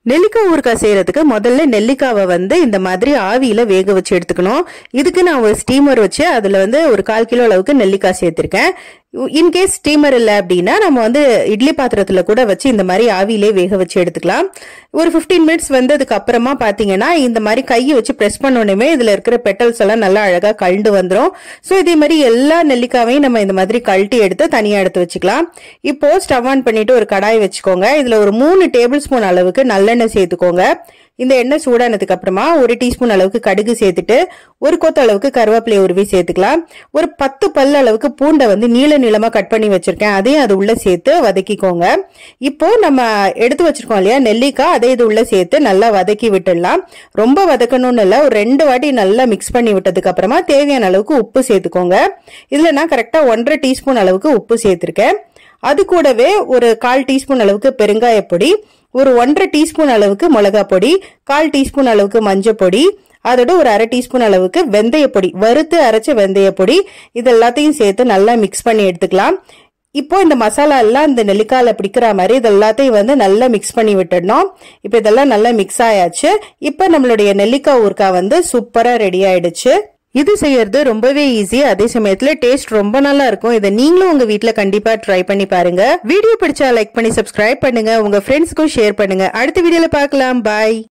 நெல்லிக்காய் ஊறுகாய் செய்யறதுக்கு முதல்ல நெல்லிக்காவை வந்து இந்த மாதிரி ஆவியில வேக வச்சு எடுத்துக்கணும் இதுக்கு நான் ஒரு ஸ்டீமர் வச்சு அதுல வந்து ஒரு கால் கிலோ அளவுக்கு நெல்லிக்காய் சேர்த்திருக்கேன் இன்கேஸ் ஸ்டீமர் இல்லை அப்படின்னா நம்ம வந்து இட்லி பாத்திரத்துல கூட வச்சு இந்த மாதிரி ஆவியிலே வேக வச்சு எடுத்துக்கலாம் ஒரு 15 மினிட்ஸ் வந்ததுக்கு அப்புறமா பாத்தீங்கன்னா இந்த மாதிரி கையை வச்சு பிரஸ் பண்ணோடனே இதுல இருக்கிற பெட்டல்ஸ் எல்லாம் நல்லா அழகா கழண்டு வந்துரும் ஸோ இதே மாதிரி எல்லா நெல்லிக்காவையும் நம்ம இந்த மாதிரி கழட்டி எடுத்து தனியா எடுத்து வச்சுக்கலாம் இப்போ ஸ்டவ் ஆன் பண்ணிட்டு ஒரு கடாய் வச்சுக்கோங்க இதுல ஒரு மூணு டேபிள் ஸ்பூன் அளவுக்கு நல்லெண்ணெய் சேர்த்துக்கோங்க இந்த எண்ணெய் சூடானதுக்கு அப்புறமா ஒரு டீஸ்பூன் அளவுக்கு கடுகு சேர்த்துட்டு ஒரு கொத்த அளவுக்கு கருவேப்பிலையை உருவி சேர்த்துக்கலாம் ஒரு பத்து பல் அளவுக்கு பூண்டை வந்து நீள நீளமா கட் பண்ணி வச்சிருக்கேன் அதையும் அது உள்ள சேர்த்து வதக்கிக்கோங்க இப்போ நம்ம எடுத்து வச்சிருக்கோம் இல்லையா நெல்லிக்காய் அதை இது உள்ள சேர்த்து நல்லா வதக்கி விட்டுடலாம் ரொம்ப வதக்கணும்னு இல்லை ஒரு ரெண்டு வாட்டி நல்லா மிக்ஸ் பண்ணி விட்டதுக்கு அப்புறமா தேவையான அளவுக்கு உப்பு சேர்த்துக்கோங்க இதுல நான் கரெக்டா ஒன்றரை டீஸ்பூன் அளவுக்கு உப்பு சேர்த்திருக்கேன் அது கூடவே ஒரு கால் டீஸ்பூன் அளவுக்கு பெருங்காய பொடி ஒரு ஒன்றரை டீஸ்பூன் அளவுக்கு மிளகா பொடி கால் டீஸ்பூன் அளவுக்கு மஞ்சள் பொடி அதோட ஒரு அரை டீஸ்பூன் அளவுக்கு வெந்தய பொடி வறுத்து அரைச்ச வெந்தய பொடி இது எல்லாத்தையும் சேர்த்து நல்லா மிக்ஸ் பண்ணி எடுத்துக்கலாம் இப்போ இந்த மசாலா எல்லாம் இந்த நெல்லிக்காயில பிடிக்கிற மாதிரி இது எல்லாத்தையும் வந்து நல்லா மிக்ஸ் பண்ணி விட்டுடணும் இப்போ இதெல்லாம் நல்லா மிக்ஸ் ஆயாச்சு இப்போ நம்மளுடைய நெல்லிக்காய் ஊறுகாய் வந்து சூப்பரா ரெடி ஆயிடுச்சு இது செய்யறது ரொம்பவே ஈஸி அதே சமயத்துல டேஸ்ட் ரொம்ப நல்லா இருக்கும் இதை நீங்களும் உங்க வீட்ல கண்டிப்பா ட்ரை பண்ணி பாருங்க வீடியோ பிடிச்சா லைக் பண்ணி சப்ஸ்கிரைப் பண்ணுங்க உங்க ஃப்ரெண்ட்ஸ்க்கும் ஷேர் பண்ணுங்க அடுத்த வீடியோல பார்க்கலாம் பாய்